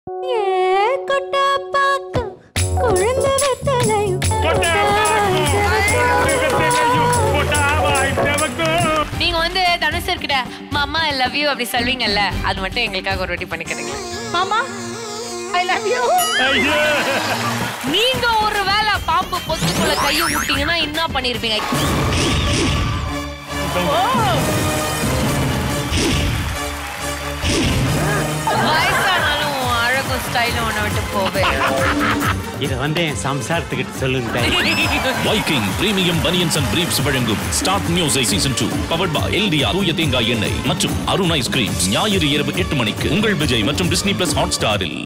ஏ கொட்டா பாக்கு குழந்த வெத்தலையும் நீங்க வந்து தனுஷர் கிட்ட மாமா ஐ லவ் யூ அப்படி சொல்வீங்கல்ல அது மட்டும் எங்களுக்காக ஒரு வாட்டி பண்ணிக்கிறீங்க மாமா ஐ லவ் யூ நீங்க ஒரு வேளை பாம்பு பொத்துக்குள்ள கையை விட்டீங்கன்னா என்ன பண்ணிருப்பீங்க வயசானாலும் அழகும் ஸ்டைலும் உன்னை விட்டு போவே இதை வந்து என் சம்சாரத்துக்கிட்ட சொல்லுங்க Viking premium banians and briefs வழங்கும் start music season two powered by LDR தூய தேங்காய் எண்ணெய் மற்றும் அருண் ஐஸ்கிரீம் ஞாயிறு இரவு எட்டு மணிக்கு உங்கள் விஜய் மற்றும் டிஸ்னி பிளஸ் ஹாட் ஸ்டாரில்